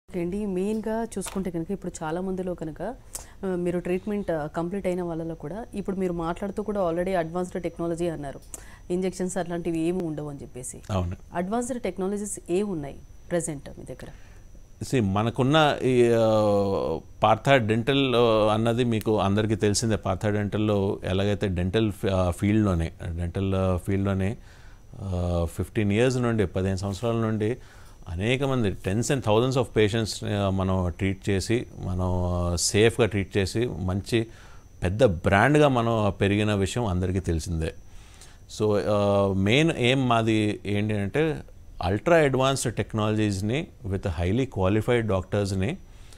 అండి మెయిన్గా చూసుకుంటే కనుక ఇప్పుడు చాలా మందిలో కనుక ఆ, మీరు ట్రీట్మెంట్ కంప్లీట్ అయిన వాళ్ళలో కూడా ఇప్పుడు మీరు మాట్లాడుతూ కూడా ఆల్రెడీ అడ్వాన్స్డ్ టెక్నాలజీ అన్నారు ఇంజెక్షన్స్ అట్లాంటివి ఏమి ఉండవు అని చెప్పేసి అవును అడ్వాన్స్డ్ టెక్నాలజీస్ ఏ ఉన్నాయి ప్రజెంట్ మీ దగ్గర See, మనకున్న ఈ పార్థా డెంటల్ అన్నది మీకు అందరికీ తెలిసిందే పార్థా డెంటల్లో ఎలాగైతే డెంటల్ ఫీల్డ్లోనే డెంటల్ ఫీల్డ్లోనే ఫిఫ్టీన్ ఇయర్స్ నుండి పదిహేను సంవత్సరాల నుండి అనేక మంది tens and thousands of patients మనం ట్రీట్ చేసి మనం సేఫ్గా ట్రీట్ చేసి మంచి పెద్ద బ్రాండ్గా మనం పెరిగిన విషయం అందరికీ తెలిసిందే సో మెయిన్ ఏం మాది ఏంటి అంటే అల్ట్రా అడ్వాన్స్డ్ టెక్నాలజీస్ని విత్ హైలీ క్వాలిఫైడ్ డాక్టర్స్ని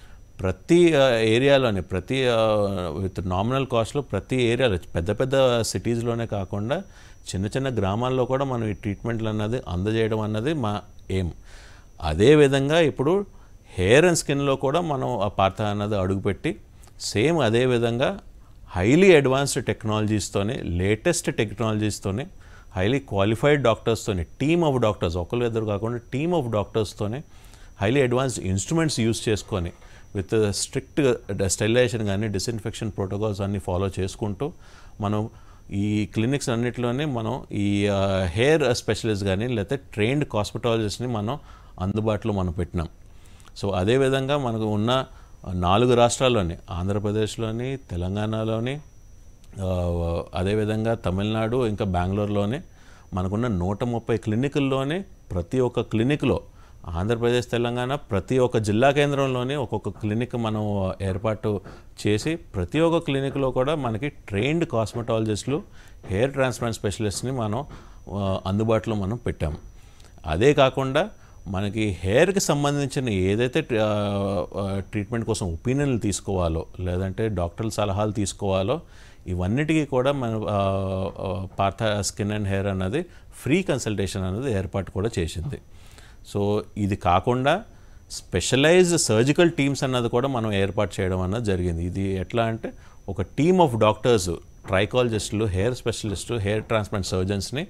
ప్రతి ఏరియాలోని ప్రతి విత్ నామినల్ కాస్ట్లో ప్రతి ఏరియాలో పెద్ద పెద్ద సిటీస్లోనే కాకుండా చిన్న చిన్న గ్రామాల్లో కూడా మనం ఈ ట్రీట్మెంట్లు అన్నది అందజేయడం అన్నది మా ఎయిమ్ అదేవిధంగా ఇప్పుడు హెయిర్ అండ్ స్కిన్లో కూడా మనం ఆ పార్థ అన్నది అడుగుపెట్టి సేమ్ అదే విధంగా హైలీ అడ్వాన్స్డ్ టెక్నాలజీస్తోనే లేటెస్ట్ టెక్నాలజీస్తోనే హైలీ క్వాలిఫైడ్ డాక్టర్స్తోనే టీమ్ ఆఫ్ డాక్టర్స్ ఒకరు ఇద్దరు కాకుండా టీమ్ ఆఫ్ డాక్టర్స్తోనే హైలీ అడ్వాన్స్డ్ ఇన్స్ట్రుమెంట్స్ యూస్ చేసుకొని విత్ స్ట్రిక్ట్ స్టెరిలైజేషన్ కానీ డిస్ఇన్ఫెక్షన్ ప్రోటోకాల్స్ అన్నీ ఫాలో చేసుకుంటూ మనం ఈ క్లినిక్స్ అన్నిటిలోనే మనం ఈ హెయిర్ స్పెషలిస్ట్ కానీ లేకపోతే ట్రైన్డ్ కాస్మెటాలజిస్ట్ని మనం అందుబాటులో మనం పెట్టినాం సో అదేవిధంగా మనకు ఉన్న నాలుగు రాష్ట్రాల్లోని ఆంధ్రప్రదేశ్లోని తెలంగాణలోని ఆ, అదేవిధంగా తమిళనాడు ఇంకా బెంగళూరులోనే మనకున్న నూట ముప్పై క్లినికుల్లోనే ప్రతి ఒక్క క్లినిక్లో ఆంధ్రప్రదేశ్ తెలంగాణ ప్రతి ఒక్క జిల్లా కేంద్రంలోనే ఒక్కొక్క క్లినిక్ మనం ఏర్పాటు చేసి ప్రతి ఒక్క క్లినిక్లో కూడా మనకి ట్రైన్డ్ కాస్మెటాలజిస్టులు హెయిర్ ట్రాన్స్ప్లాంట్ స్పెషలిస్ట్ని మనం ఆ, అందుబాటులో మనం పెట్టాము అదే కాకుండా మనకి హెయిర్కి సంబంధించిన ఏదైతే ట్రీ- ఆ, ఆ, ట్రీట్మెంట్ కోసం ఒపీనియన్లు తీసుకోవాలో లేదంటే డాక్టర్ల సలహాలు తీసుకోవాలో ఇవన్నిటికీ కూడా మన ఆ, ఆ, పార్థ స్కిన్ అండ్ హెయిర్ అన్నది ఫ్రీ కన్సల్టేషన్ అనేది ఏర్పాటు కూడా చేసింది సో ఇది కాకుండా స్పెషలైజ్డ్ సర్జికల్ టీమ్స్ అన్నది కూడా మనం ఏర్పాటు చేయడం అన్నది జరిగింది ఇది ఎట్లా అంటే ఒక టీమ్ ఆఫ్ డాక్టర్స్ ట్రైకాలజిస్టులు హెయిర్ స్పెషలిస్టు హెయిర్ ట్రాన్స్ప్లాంట్ సర్జన్స్ని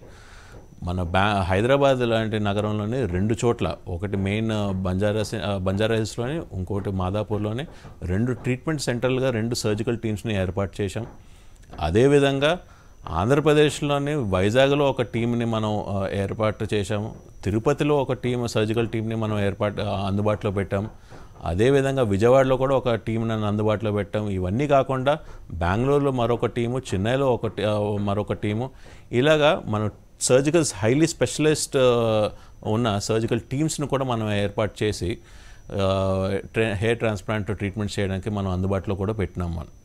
మన బ్యా హైదరాబాద్ లాంటి నగరంలోనే రెండు చోట్ల ఒకటి మెయిన్ బంజారా బంజారా హిల్స్లోని ఇంకోటి మాదాపూర్లోని రెండు ట్రీట్మెంట్ సెంటర్లుగా రెండు సర్జికల్ టీమ్స్ని ఏర్పాటు చేశాం అదేవిధంగా ఆంధ్రప్రదేశ్లోని వైజాగ్లో ఒక టీంని మనం ఆ, ఏర్పాటు చేశాము తిరుపతిలో ఒక టీం సర్జికల్ టీంని మనం ఏర్పాటు ఆ, అందుబాటులో పెట్టాం అదేవిధంగా విజయవాడలో కూడా ఒక టీం నన్ను అందుబాటులో పెట్టాం ఇవన్నీ కాకుండా బెంగళూరులో మరొక టీము చెన్నైలో ఒక టీ- ఆ, మరొక టీము ఇలాగా మనం సర్జికల్స్ హైలీ స్పెషలిస్ట్ ఉన్న సర్జికల్ టీమ్స్ను కూడా మనం ఏర్పాటు చేసి ఆ, ట్రే- హెయిర్ ట్రాన్స్ప్లాంట్ ట్రీట్మెంట్ చేయడానికి మనం అందుబాటులో కూడా పెట్టినాం మనం